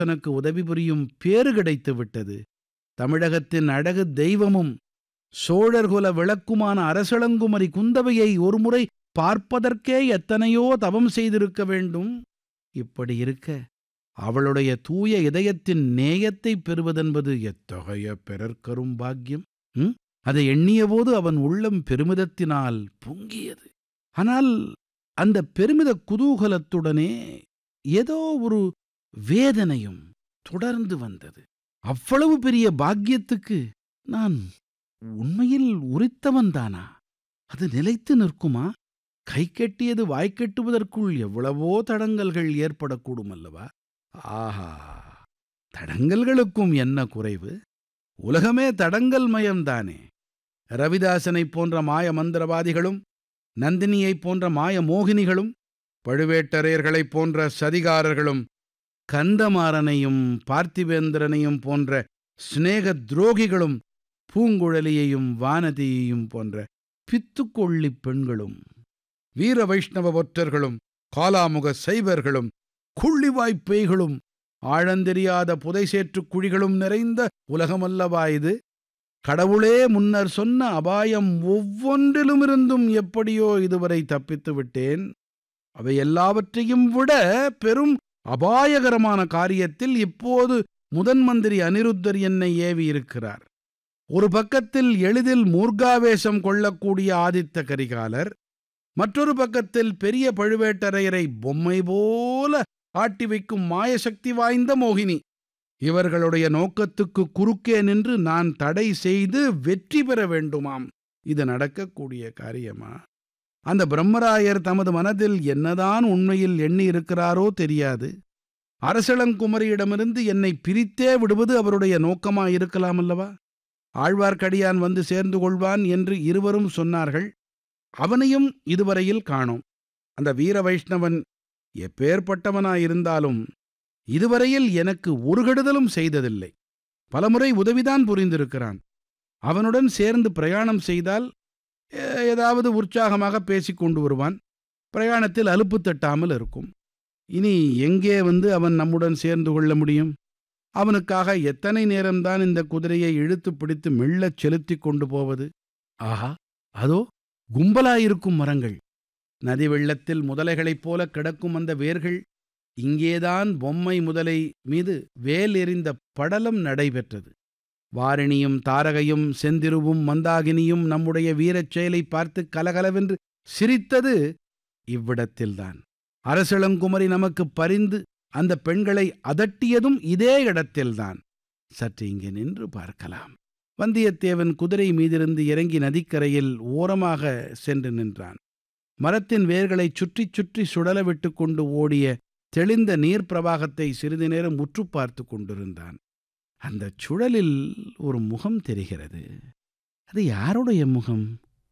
தனக்கு உதவி புரியும் பேறு கிடைத்து விட்டது தமிழகத்தின் அழகு தெய்வமும் சோழர்குல விளக்குமான அரசளங்குமரி குந்தவையை ஒருமுறை பார்ப்பதற்கே எத்தனையோ தவம் செய்திருக்க வேண்டும் இப்படி இருக்க அவளுடைய தூய இதயத்தின் நேயத்தை பெறுவதென்பது எத்தகைய பிறர்க்கரும் பாக்கியம் ம்? அதை எண்ணியபோது அவன் உள்ளம் பெருமிதத்தினால் பொங்கியது ஆனால் அந்த பெருமித குதூகலத்துடனே ஏதோ ஒரு வேதனையும் தொடர்ந்து வந்தது அவ்வளவு பெரிய பாக்கியத்துக்கு நான் உண்மையில் உரித்தவன்தானா அது நிலைத்து நிற்குமா கை கெட்டியது வாய்க்கெட்டுவதற்குள் எவ்வளவோ தடங்கல்கள் ஏற்படக்கூடும் அல்லவா ஆஹா தடங்கல்களுக்கும் என்ன குறைவு உலகமே தடங்கல் மயம்தானே ரவிதாசனைப் போன்ற மாய மந்திரவாதிகளும் நந்தினியைப் போன்ற மாய மோகினிகளும் பழுவேட்டரையர்களைப் போன்ற சதிகாரர்களும் கந்தமாறனையும் பார்த்திவேந்திரனையும் போன்ற சிநேக துரோகிகளும் பூங்குழலியையும் வானதியையும் போன்ற பித்துக்கொள்ளிப் பெண்களும் வீர வைஷ்ணவ ஒற்றர்களும் காலாமுக சைவர்களும் குள்ளிவாய்ப் பேய்களும் ஆழந்தெரியாத புதைசேற்றுக் குழிகளும் நிறைந்த உலகமல்லவா இது கடவுளே முன்னர் சொன்ன அபாயம் ஒவ்வொன்றிலுமிருந்தும் எப்படியோ இதுவரை தப்பித்து விட்டேன் அவை எல்லாவற்றையும் விட பெரும் அபாயகரமான காரியத்தில் இப்போது முதன் மந்திரி அனிருத்தர் என்னை ஏவியிருக்கிறார் ஒரு பக்கத்தில் எளிதில் மூர்காவேசம் கொள்ளக்கூடிய ஆதித்த கரிகாலர் மற்றொரு பக்கத்தில் பெரிய பழுவேட்டரையரை பொம்மை போல ஆட்டி வைக்கும் மாயசக்தி வாய்ந்த மோகினி இவர்களுடைய நோக்கத்துக்கு குறுக்கே நின்று நான் தடை செய்து வெற்றி பெற வேண்டுமாம் இது நடக்கக்கூடிய காரியமா அந்த பிரம்மராயர் தமது மனதில் என்னதான் உண்மையில் எண்ணி இருக்கிறாரோ தெரியாது அரசளங்குமரியிடமிருந்து என்னை பிரித்தே விடுவது அவருடைய நோக்கமாயிருக்கலாம் அல்லவா ஆழ்வார்க்கடியான் வந்து சேர்ந்து கொள்வான் என்று இருவரும் சொன்னார்கள் அவனையும் இதுவரையில் காணோம் அந்த வீர வைஷ்ணவன் எப்பேற்பட்டவனாயிருந்தாலும் இதுவரையில் எனக்கு ஒரு கெடுதலும் செய்ததில்லை பலமுறை உதவிதான் புரிந்திருக்கிறான் அவனுடன் சேர்ந்து பிரயாணம் செய்தால் ஏ- ஏதாவது உற்சாகமாக பேசிக் கொண்டு வருவான் பிரயாணத்தில் அலுப்பு தட்டாமல் இருக்கும் இனி எங்கே வந்து அவன் நம்முடன் சேர்ந்து கொள்ள முடியும் அவனுக்காக எத்தனை நேரம்தான் இந்த குதிரையை இழுத்து பிடித்து மெல்லச் செலுத்திக் கொண்டு போவது ஆஹா அதோ கும்பலாயிருக்கும் மரங்கள் நதி வெள்ளத்தில் முதலைகளைப் போல கிடக்கும் அந்த வேர்கள் இங்கேதான் பொம்மை முதலை மீது வேல் எறிந்த படலம் நடைபெற்றது வாரிணியும் தாரகையும் செந்திருவும் மந்தாகினியும் நம்முடைய வீரச் செயலை பார்த்து கலகலவென்று சிரித்தது இவ்விடத்தில்தான் அரசளங்குமரி நமக்கு பரிந்து அந்த பெண்களை அதட்டியதும் இதே இடத்தில்தான் சற்று இங்கே நின்று பார்க்கலாம் வந்தியத்தேவன் குதிரை மீதிருந்து இறங்கி நதிக்கரையில் ஓரமாக சென்று நின்றான் மரத்தின் வேர்களைச் சுற்றிச் சுற்றி சுழல விட்டு கொண்டு ஓடிய தெளிந்த நீர் பிரவாகத்தை சிறிது நேரம் உற்று பார்த்து கொண்டிருந்தான் அந்தச் சுழலில் ஒரு முகம் தெரிகிறது அது யாருடைய முகம்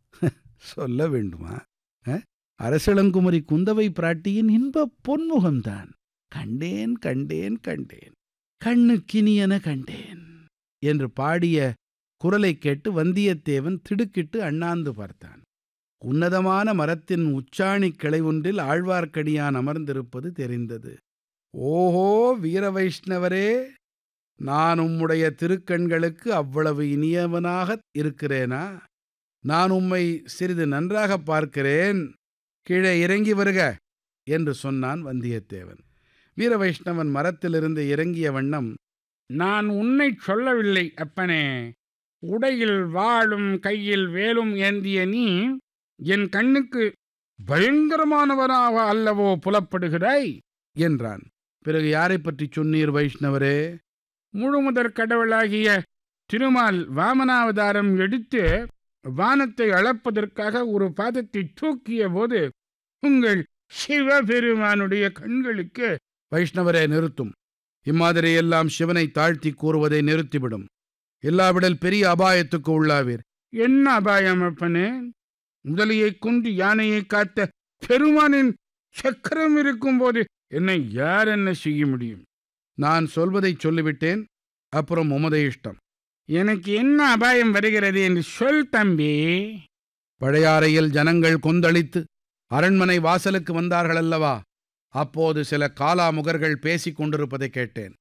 சொல்ல வேண்டுமா அ? அரசளங்குமரி குந்தவை பிராட்டியின் இன்பப் பொன்முகம்தான் கண்டேன் கண்டேன் கண்டேன் கண்ணுக்கினியன கண்டேன் என்று பாடிய குரலைக் கேட்டு வந்தியத்தேவன் திடுக்கிட்டு அண்ணாந்து பார்த்தான் உன்னதமான மரத்தின் உச்சாணிக் கிளை ஒன்றில் ஆழ்வார்க்கடியான் அமர்ந்திருப்பது தெரிந்தது ஓஹோ வீர வைஷ்ணவரே நான் உம்முடைய திருக்கண்களுக்கு அவ்வளவு இனியவனாக இருக்கிறேனா நான் உம்மை சிறிது நன்றாக பார்க்கிறேன் கீழே இறங்கி வருக என்று சொன்னான் வந்தியத்தேவன் வீர வைஷ்ணவன் மரத்திலிருந்து இறங்கிய வண்ணம் நான் உன்னை சொல்லவில்லை அப்பனே உடையில் வாளும் கையில் வேலும் ஏந்திய நீ என் கண்ணுக்கு பயங்கரமானவனாக அல்லவோ புலப்படுகிறாய் என்றான் பிறகு யாரைப் பற்றி சொன்னீர் வைஷ்ணவரே முழுமுதற் கடவுளாகிய திருமால் வாமனாவதாரம் எடுத்து வானத்தை அளப்பதற்காக ஒரு பாதத்தை தூக்கிய போது உங்கள் சிவபெருமானுடைய கண்களுக்கு வைஷ்ணவரே நிறுத்தும் இம்மாதிரியெல்லாம் சிவனை தாழ்த்தி கூறுவதை நிறுத்திவிடும் இல்லாவிடல் பெரிய அபாயத்துக்கு உள்ளாவீர் என்ன அபாயம் அப்பனே முதலையைக் கொண்டு யானையை காத்த பெருமானின் சக்கரம் இருக்கும்போது என்னை யார் என்ன செய்ய முடியும் நான் சொல்வதைச் சொல்லிவிட்டேன் அப்புறம் உமது இஷ்டம் எனக்கு என்ன அபாயம் வருகிறது என்று சொல் தம்பி பழையாறையில் ஜனங்கள் கொந்தளித்து அரண்மனை வாசலுக்கு வந்தார்கள் அல்லவா அப்போது சில காலாமுகர்கள் பேசிக் கொண்டிருப்பதை கேட்டேன்